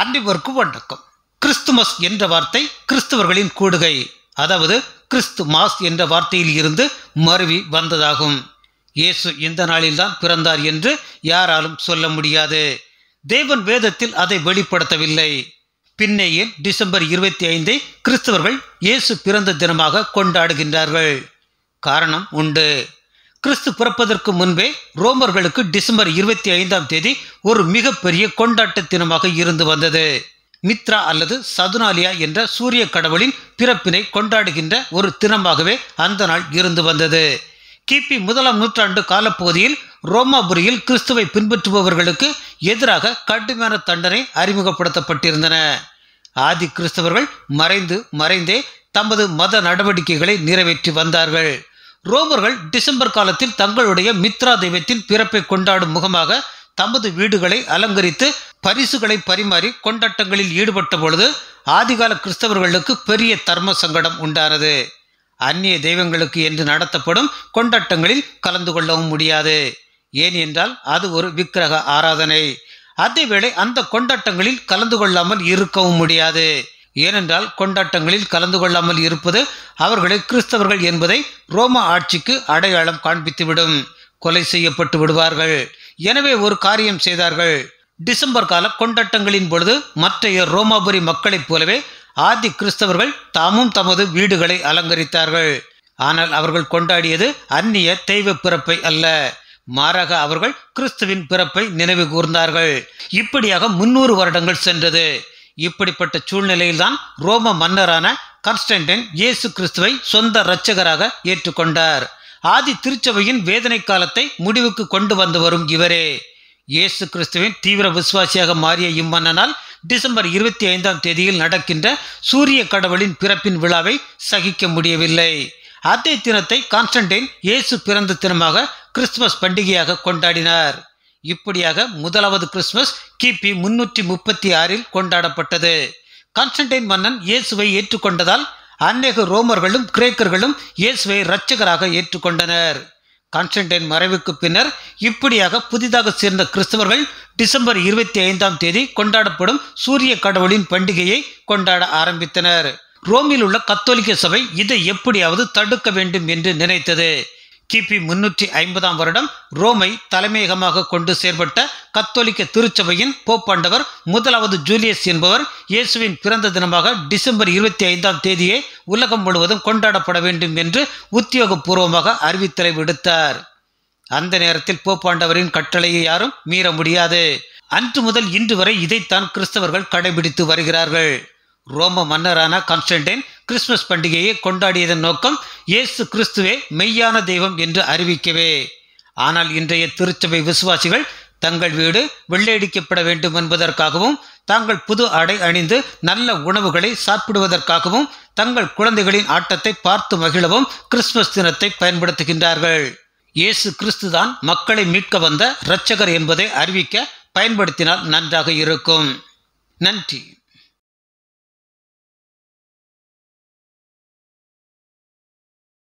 அனைவருக்கும் வணக்கம் கிறிஸ்துமஸ் என்ற வார்த்தை கிறிஸ்தவர்களின் கூடுகை அதாவது கிறிஸ்து மாஸ் என்ற வார்த்தையில் இருந்து மருவி வந்ததாகும் இயேசு இந்த நாளில்தான் பிறந்தார் என்று யாராலும் சொல்ல முடியாது தேவன் வேதத்தில் அதை வெளிப்படுத்தவில்லை பின்னேயே டிசம்பர் இருபத்தி ஐந்தை கிறிஸ்தவர்கள் இயேசு பிறந்த தினமாக கொண்டாடுகின்றார்கள் காரணம் உண்டு கிறிஸ்து பிறப்பதற்கு முன்பே ரோமர்களுக்கு டிசம்பர் இருபத்தி ஐந்தாம் தேதி ஒரு மிகப்பெரிய கொண்டாட்ட தினமாக இருந்து வந்தது மித்ரா அல்லது சதுனாலியா என்ற சூரிய கடவுளின் பிறப்பினை கொண்டாடுகின்ற ஒரு தினமாகவே அந்த நாள் இருந்து வந்தது கிபி முதலாம் நூற்றாண்டு காலப்பகுதியில் ரோமாபுரியில் கிறிஸ்துவை பின்பற்றுபவர்களுக்கு எதிராக கடுமையான தண்டனை அறிமுகப்படுத்தப்பட்டிருந்தன ஆதி கிறிஸ்தவர்கள் மறைந்து மறைந்தே தமது மத நடவடிக்கைகளை நிறைவேற்றி வந்தார்கள் ரோமர்கள் டிசம்பர் காலத்தில் தங்களுடைய மித்ரா தெய்வத்தின் பிறப்பை கொண்டாடும் முகமாக தமது வீடுகளை அலங்கரித்து பரிசுகளை பரிமாறி கொண்டாட்டங்களில் ஈடுபட்ட பொழுது ஆதிகால கிறிஸ்தவர்களுக்கு பெரிய தர்ம சங்கடம் உண்டானது அந்நிய தெய்வங்களுக்கு என்று நடத்தப்படும் கொண்டாட்டங்களில் கலந்து கொள்ளவும் முடியாது ஏன் என்றால் அது ஒரு விக்கிரக ஆராதனை அதேவேளை அந்த கொண்டாட்டங்களில் கலந்து கொள்ளாமல் இருக்கவும் முடியாது ஏனென்றால் கொண்டாட்டங்களில் கலந்து கொள்ளாமல் இருப்பது அவர்களை கிறிஸ்தவர்கள் என்பதை ரோம ஆட்சிக்கு அடையாளம் காண்பித்துவிடும் கொலை செய்யப்பட்டு விடுவார்கள் எனவே ஒரு காரியம் செய்தார்கள் டிசம்பர் கால கொண்டாட்டங்களின் பொழுது மற்றைய ரோமாபுரி மக்களைப் போலவே ஆதி கிறிஸ்தவர்கள் தாமும் தமது வீடுகளை அலங்கரித்தார்கள் ஆனால் அவர்கள் கொண்டாடியது அந்நிய தெய்வ பிறப்பை அல்ல மாறாக அவர்கள் கிறிஸ்துவின் பிறப்பை நினைவு கூர்ந்தார்கள் இப்படியாக முன்னூறு வருடங்கள் சென்றது இப்படிப்பட்ட சூழ்நிலையில்தான் ரோம மன்னரான கான்ஸ்டன்டைன் இயேசு கிறிஸ்துவை சொந்த இரட்சகராக ஏற்றுக்கொண்டார் ஆதி திருச்சபையின் வேதனை காலத்தை முடிவுக்கு கொண்டு வந்து வரும் இவரே இயேசு கிறிஸ்துவின் தீவிர விசுவாசியாக மாறிய இம்மன்னனால் டிசம்பர் இருபத்தி ஐந்தாம் தேதியில் நடக்கின்ற சூரிய கடவுளின் பிறப்பின் விழாவை சகிக்க முடியவில்லை அதே தினத்தை கான்ஸ்டன்டைன் இயேசு பிறந்த தினமாக கிறிஸ்துமஸ் பண்டிகையாக கொண்டாடினார் இப்படியாக முதலாவது கிறிஸ்துமஸ் கிபி முன்னூற்றி முப்பத்தி ஆறில் கொண்டாடப்பட்டது கான்ஸ்டன்டைன் மன்னன் இயேசுவை ஏற்றுக்கொண்டதால் அநேக ரோமர்களும் கிரேக்கர்களும் இயேசுவை இரட்சகராக ஏற்றுக்கொண்டனர் கான்ஸ்டன்டைன் மறைவுக்கு பின்னர் இப்படியாக புதிதாக சேர்ந்த கிறிஸ்தவர்கள் டிசம்பர் இருபத்தி ஐந்தாம் தேதி கொண்டாடப்படும் சூரிய கடவுளின் பண்டிகையை கொண்டாட ஆரம்பித்தனர் ரோமில் உள்ள கத்தோலிக்க சபை இதை எப்படியாவது தடுக்க வேண்டும் என்று நினைத்தது கிபி முன்னூற்றி ஐம்பதாம் வருடம் ரோமை தலைமையகமாக கொண்டு செயற்பட்ட கத்தோலிக்க திருச்சபையின் போப்பாண்டவர் முதலாவது ஜூலியஸ் என்பவர் இயேசுவின் பிறந்த தினமாக டிசம்பர் இருபத்தி ஐந்தாம் தேதியே உலகம் முழுவதும் கொண்டாடப்பட வேண்டும் என்று உத்தியோகபூர்வமாக அறிவித்தலை விடுத்தார் அந்த நேரத்தில் போப்பாண்டவரின் கட்டளையை யாரும் மீற முடியாது அன்று முதல் இன்று வரை இதைத்தான் கிறிஸ்தவர்கள் கடைபிடித்து வருகிறார்கள் ரோம மன்னரான கான்ஸ்டன்டைன் கிறிஸ்துமஸ் பண்டிகையை கொண்டாடியதன் நோக்கம் இயேசு கிறிஸ்துவே மெய்யான தெய்வம் என்று அறிவிக்கவே ஆனால் இன்றைய திருச்சபை விசுவாசிகள் தங்கள் வீடு வெள்ளையடிக்கப்பட வேண்டும் என்பதற்காகவும் தாங்கள் புது ஆடை அணிந்து நல்ல உணவுகளை சாப்பிடுவதற்காகவும் தங்கள் குழந்தைகளின் ஆட்டத்தை பார்த்து மகிழவும் கிறிஸ்துமஸ் தினத்தை பயன்படுத்துகின்றார்கள் இயேசு கிறிஸ்துதான் மக்களை மீட்க வந்த இரட்சகர் என்பதை அறிவிக்க பயன்படுத்தினால் நன்றாக இருக்கும் நன்றி